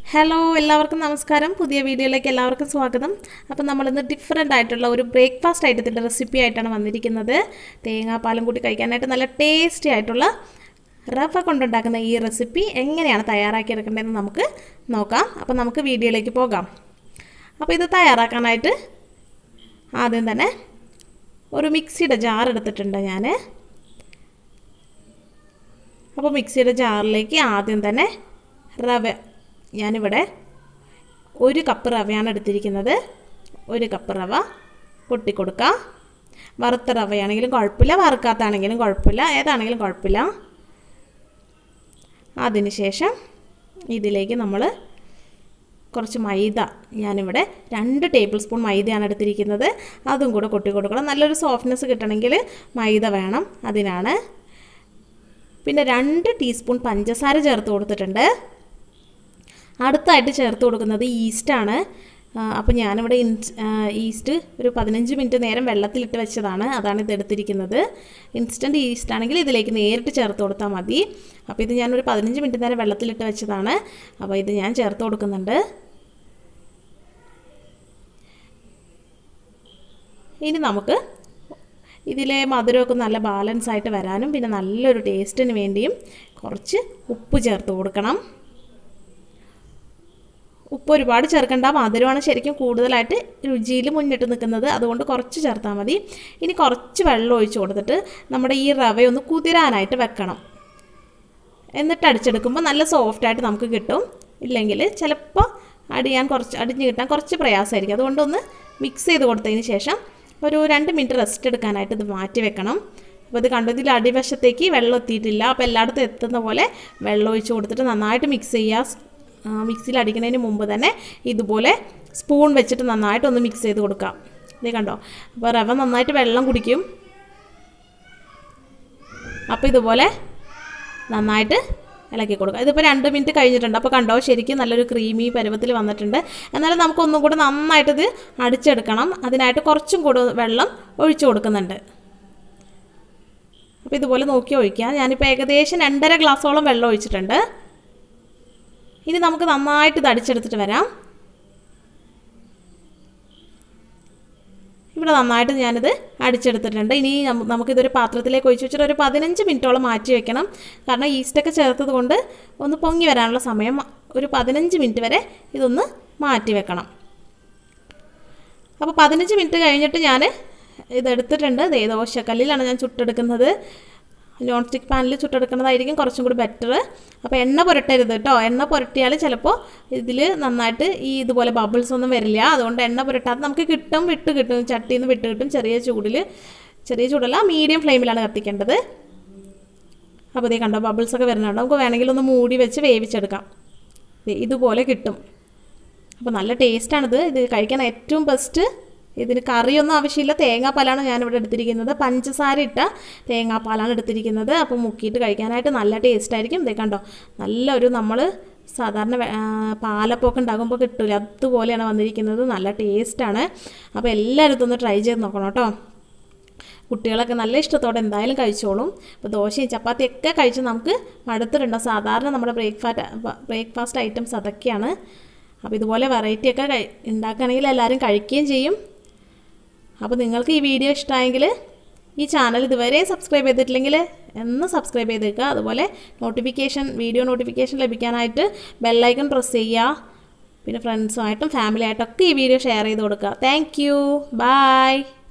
hello എല്ലാവർക്കും നമസ്കാരം പുതിയ വീഡിയോയിലേക്ക് എല്ലാവർക്കും സ്വാഗതം അപ്പം നമ്മളിന്ന് ഡിഫറെൻ്റ് ആയിട്ടുള്ള ഒരു ബ്രേക്ക്ഫാസ്റ്റ് ഐറ്റത്തിൻ്റെ റെസിപ്പി ആയിട്ടാണ് വന്നിരിക്കുന്നത് തേങ്ങാപ്പാലും കൂട്ടി കഴിക്കാനായിട്ട് നല്ല ടേസ്റ്റി ആയിട്ടുള്ള റവ കൊണ്ടുണ്ടാക്കുന്ന ഈ റെസിപ്പി എങ്ങനെയാണ് തയ്യാറാക്കിയെടുക്കേണ്ടതെന്ന് നമുക്ക് നോക്കാം അപ്പം നമുക്ക് വീഡിയോയിലേക്ക് പോകാം അപ്പോൾ ഇത് തയ്യാറാക്കാനായിട്ട് ആദ്യം തന്നെ ഒരു മിക്സിയുടെ ജാർ എടുത്തിട്ടുണ്ട് ഞാൻ അപ്പോൾ മിക്സിയുടെ ജാറിലേക്ക് ആദ്യം തന്നെ റവ ഞാനിവിടെ ഒരു കപ്പ് റവയാണ് എടുത്തിരിക്കുന്നത് ഒരു കപ്പ് റവ പൊട്ടിക്കൊടുക്കുക വറുത്ത റവയാണെങ്കിലും കുഴപ്പമില്ല വറുക്കാത്താണെങ്കിലും കുഴപ്പമില്ല ഏതാണെങ്കിലും കുഴപ്പമില്ല അതിനുശേഷം ഇതിലേക്ക് നമ്മൾ കുറച്ച് മൈദ ഞാനിവിടെ രണ്ട് ടേബിൾ സ്പൂൺ മൈദയാണ് എടുത്തിരിക്കുന്നത് അതും കൂടെ കൊട്ടി കൊടുക്കണം നല്ലൊരു സോഫ്റ്റ്നെസ് കിട്ടണമെങ്കിൽ മൈദ വേണം അതിനാണ് പിന്നെ രണ്ട് ടീസ്പൂൺ പഞ്ചസാര ചേർത്ത് കൊടുത്തിട്ടുണ്ട് അടുത്തായിട്ട് ചേർത്ത് കൊടുക്കുന്നത് ഈസ്റ്റാണ് അപ്പോൾ ഞാനിവിടെ ഈസ്റ്റ് ഒരു പതിനഞ്ച് മിനിറ്റ് നേരം വെള്ളത്തിലിട്ട് വെച്ചതാണ് അതാണ് ഇത് എടുത്തിരിക്കുന്നത് ഇൻസ്റ്റൻറ്റ് ഈസ്റ്റ് ആണെങ്കിൽ ഇതിലേക്ക് നേരിട്ട് ചേർത്ത് കൊടുത്താൽ മതി അപ്പോൾ ഇത് ഞാനൊരു പതിനഞ്ച് മിനിറ്റ് നേരം വെള്ളത്തിലിട്ട് വെച്ചതാണ് അപ്പോൾ ഇത് ഞാൻ ചേർത്ത് കൊടുക്കുന്നുണ്ട് ഇനി നമുക്ക് ഇതിലെ മധുരമൊക്കെ നല്ല ബാലൻസ് ആയിട്ട് വരാനും പിന്നെ നല്ലൊരു ടേസ്റ്റിന് വേണ്ടിയും കുറച്ച് ഉപ്പ് ചേർത്ത് കൊടുക്കണം ഉപ്പ് ഒരുപാട് ചേർക്കേണ്ട മധുരമാണ് ശരിക്കും കൂടുതലായിട്ട് രുചിയിൽ മുന്നിട്ട് നിൽക്കുന്നത് അതുകൊണ്ട് കുറച്ച് ചേർത്താൽ മതി ഇനി കുറച്ച് വെള്ളം ഒഴിച്ച് കൊടുത്തിട്ട് നമ്മുടെ ഈ റവയൊന്ന് കുതിരാനായിട്ട് വെക്കണം എന്നിട്ട് അടിച്ചെടുക്കുമ്പോൾ നല്ല സോഫ്റ്റായിട്ട് നമുക്ക് കിട്ടും ഇല്ലെങ്കിൽ ചിലപ്പോൾ അടിയാൻ കുറച്ച് അടിഞ്ഞ് കിട്ടാൻ കുറച്ച് പ്രയാസമായിരിക്കും അതുകൊണ്ടൊന്ന് മിക്സ് ചെയ്ത് കൊടുത്തതിന് ശേഷം ഒരു രണ്ട് മിനിറ്റ് റെസ്റ്റ് എടുക്കാനായിട്ട് ഇത് മാറ്റി വെക്കണം അപ്പോൾ ഇത് കണ്ടു ഇതിൽ അടിവശത്തേക്ക് വെള്ളം എത്തിയിട്ടില്ല അപ്പോൾ എല്ലായിടത്തും എത്തുന്ന പോലെ വെള്ളം ഒഴിച്ച് കൊടുത്തിട്ട് നന്നായിട്ട് മിക്സ് ചെയ്യുക മിക്സിയിൽ അടിക്കുന്നതിന് മുമ്പ് തന്നെ ഇതുപോലെ സ്പൂൺ വെച്ചിട്ട് നന്നായിട്ട് ഒന്ന് മിക്സ് ചെയ്ത് കൊടുക്കാം ഇത് കണ്ടോ അപ്പോൾ റവ നന്നായിട്ട് വെള്ളം കുടിക്കും അപ്പോൾ ഇതുപോലെ നന്നായിട്ട് ഇളക്കി കൊടുക്കുക ഇതിപ്പോൾ രണ്ട് മിനിറ്റ് കഴിഞ്ഞിട്ടുണ്ട് അപ്പോൾ കണ്ടോ ശരിക്കും നല്ലൊരു ക്രീമി പരുവത്തിൽ വന്നിട്ടുണ്ട് എന്നാലും നമുക്കൊന്നും കൂടെ നന്നായിട്ട് ഇത് അടിച്ചെടുക്കണം അതിനായിട്ട് കുറച്ചും കൂടെ വെള്ളം ഒഴിച്ചു കൊടുക്കുന്നുണ്ട് അപ്പോൾ ഇതുപോലെ നോക്കി ഒഴിക്കുക ഞാനിപ്പോൾ ഏകദേശം രണ്ടര ഗ്ലാസോളം വെള്ളം ഒഴിച്ചിട്ടുണ്ട് ഇനി നമുക്ക് നന്നായിട്ട് ഇത് അടിച്ചെടുത്തിട്ട് വരാം ഇവിടെ നന്നായിട്ട് ഞാനിത് അടിച്ചെടുത്തിട്ടുണ്ട് ഇനി നമുക്കിതൊരു പാത്രത്തിലേക്ക് ഒഴിച്ച് വെച്ചിട്ട് ഒരു പതിനഞ്ച് മിനിറ്റോളം മാറ്റി വെക്കണം കാരണം ഈസ്റ്റൊക്കെ ചേർത്തത് കൊണ്ട് ഒന്ന് പൊങ്ങി വരാനുള്ള സമയം ഒരു പതിനഞ്ച് മിനിറ്റ് വരെ ഇതൊന്ന് മാറ്റി വെക്കണം അപ്പോൾ പതിനഞ്ച് മിനിറ്റ് കഴിഞ്ഞിട്ട് ഞാൻ ഇതെടുത്തിട്ടുണ്ട് ദേ ദോശക്കല്ലിലാണ് ഞാൻ ചുട്ടെടുക്കുന്നത് നോൺ സ്റ്റിക്ക് പാനിൽ ചുട്ടെടുക്കുന്നതായിരിക്കും കുറച്ചും കൂടി ബെറ്റർ അപ്പോൾ എണ്ണ പുരട്ടരുത് കേട്ടോ എണ്ണ പുരട്ടിയാൽ ചിലപ്പോൾ ഇതിൽ നന്നായിട്ട് ഈ ഇതുപോലെ ബബിൾസ് ഒന്നും വരില്ല അതുകൊണ്ട് എണ്ണ പുരട്ടാതെ നമുക്ക് കിട്ടും വിട്ട് കിട്ടും ചട്ടിയിൽ നിന്ന് വിട്ട് കിട്ടും ചെറിയ ചൂടിൽ ചെറിയ ചൂടല്ല മീഡിയം ഫ്ലെയിമിലാണ് കത്തിക്കേണ്ടത് അപ്പോൾ ഇതേ കണ്ടോ ബബിൾസൊക്കെ വരുന്നുണ്ട് നമുക്ക് വേണമെങ്കിൽ ഒന്ന് മൂടി വെച്ച് വേവിച്ചെടുക്കാം ഇതുപോലെ കിട്ടും അപ്പോൾ നല്ല ടേസ്റ്റാണിത് ഇത് കഴിക്കാൻ ഏറ്റവും ബെസ്റ്റ് ഇതിന് കറിയൊന്നും ആവശ്യമില്ല തേങ്ങാപ്പാലാണ് ഞാനിവിടെ എടുത്തിരിക്കുന്നത് പഞ്ചസാര ഇട്ട തേങ്ങാപ്പാലാണ് എടുത്തിരിക്കുന്നത് അപ്പോൾ മുക്കിയിട്ട് കഴിക്കാനായിട്ട് നല്ല ടേസ്റ്റ് ആയിരിക്കും ഇതേ കണ്ടോ നല്ലൊരു നമ്മൾ സാധാരണ പാലപ്പൊക്കെ ഉണ്ടാകുമ്പോൾ കിട്ടില്ല അതുപോലെയാണ് വന്നിരിക്കുന്നത് നല്ല ടേസ്റ്റാണ് അപ്പോൾ എല്ലാവരും ഇതൊന്ന് ട്രൈ ചെയ്ത് നോക്കണം കേട്ടോ കുട്ടികളൊക്കെ നല്ല ഇഷ്ടത്തോടെ എന്തായാലും കഴിച്ചോളും അപ്പോൾ ദോശയും ചപ്പാത്തിയൊക്കെ കഴിച്ച് നമുക്ക് മടുത്തിട്ടുണ്ടോ സാധാരണ നമ്മുടെ ബ്രേക്ക്ഫാസ്റ്റ് ബ്രേക്ക്ഫാസ്റ്റ് ഐറ്റംസ് അതൊക്കെയാണ് അപ്പോൾ ഇതുപോലെ വെറൈറ്റി ഒക്കെ കഴി ഉണ്ടാക്കുകയാണെങ്കിൽ എല്ലാവരും കഴിക്കുകയും ചെയ്യും അപ്പോൾ നിങ്ങൾക്ക് ഈ വീഡിയോ ഇഷ്ടമായെങ്കിൽ ഈ ചാനൽ ഇതുവരെ സബ്സ്ക്രൈബ് ചെയ്തിട്ടില്ലെങ്കിൽ എന്ന് സബ്സ്ക്രൈബ് ചെയ്തേക്കുക അതുപോലെ നോട്ടിഫിക്കേഷൻ വീഡിയോ നോട്ടിഫിക്കേഷൻ ലഭിക്കാനായിട്ട് ബെല്ലൈക്കൺ പ്രസ് ചെയ്യുക പിന്നെ ഫ്രണ്ട്സുമായിട്ടും ഫാമിലിയായിട്ടൊക്കെ ഈ വീഡിയോ ഷെയർ ചെയ്ത് കൊടുക്കുക താങ്ക് യു ബൈ